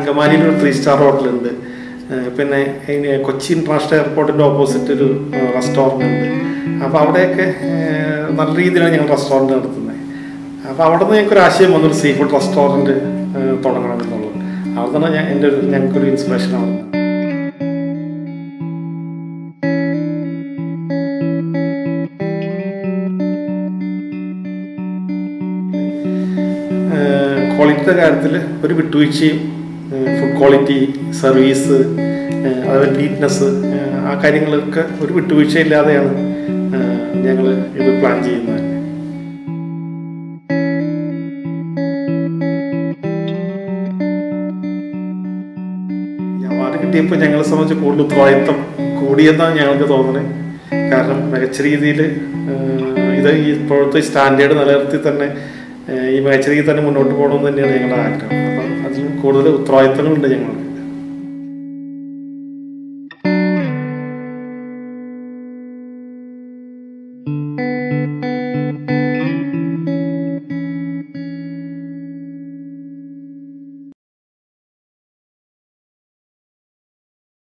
അങ്കമാലിയിൽ ഒരു three star ഹോട്ടലുണ്ട് ഏഹ് പിന്നെ ഇനി കൊച്ചി ഇൻ്റർനാഷണൽ എയർപോർട്ടിൻ്റെ ഓപ്പോസിറ്റ് ഒരു റെസ്റ്റോറൻ്റ് ഉണ്ട് അപ്പോൾ അവിടെയൊക്കെ ഏഹ് നല്ല രീതിയിലാണ് ഞങ്ങൾ റെസ്റ്റോറൻറ്റ് നടത്തുന്നത് അപ്പോൾ അവിടെ നിന്ന് ഞങ്ങൾക്ക് ഒരു ആശയം വന്നൊരു സീ ഫുഡ് റെസ്റ്റോറൻറ്റ് തുടങ്ങണം എന്നുള്ളത് അവിടെ തന്നെ ഞാൻ എൻ്റെ ഒരു ഞങ്ങൾക്കൊരു ഇൻസ്പിറേഷൻ ആണ് ക്വാളിറ്റിയുടെ കാര്യത്തിൽ ഒരു വിട്ടുവീഴ്ചയും ഫുഡ് ക്വാളിറ്റി സർവീസ് അതുപോലെ നീറ്റ്നെസ് ആ കാര്യങ്ങളൊക്കെ ഒരു വിട്ടുവീഴ്ചയില്ലാതെയാണ് ഞങ്ങൾ ഇത് പ്ലാൻ ചെയ്യുന്നത് ഈ അവാർഡ് കിട്ടിയപ്പോൾ ഞങ്ങളെ സംബന്ധിച്ച് കൂടുതൽ ഉത്തരവാദിത്തം കൂടിയെന്നാണ് ഞങ്ങൾക്ക് തോന്നുന്നത് കാരണം മികച്ച രീതിയിൽ ഇത് ഈ ഇപ്പോഴത്തെ സ്റ്റാൻഡേർഡ് നിലനിർത്തി തന്നെ ഏഹ് ഈ മികച്ച രീതിയിൽ തന്നെ മുന്നോട്ട് പോകണമെന്ന് തന്നെയാണ് ഞങ്ങളുടെ ആഗ്രഹം അപ്പം അതിൽ കൂടുതൽ ഉത്തരവാദിത്തങ്ങളുണ്ട് ഞങ്ങൾക്ക്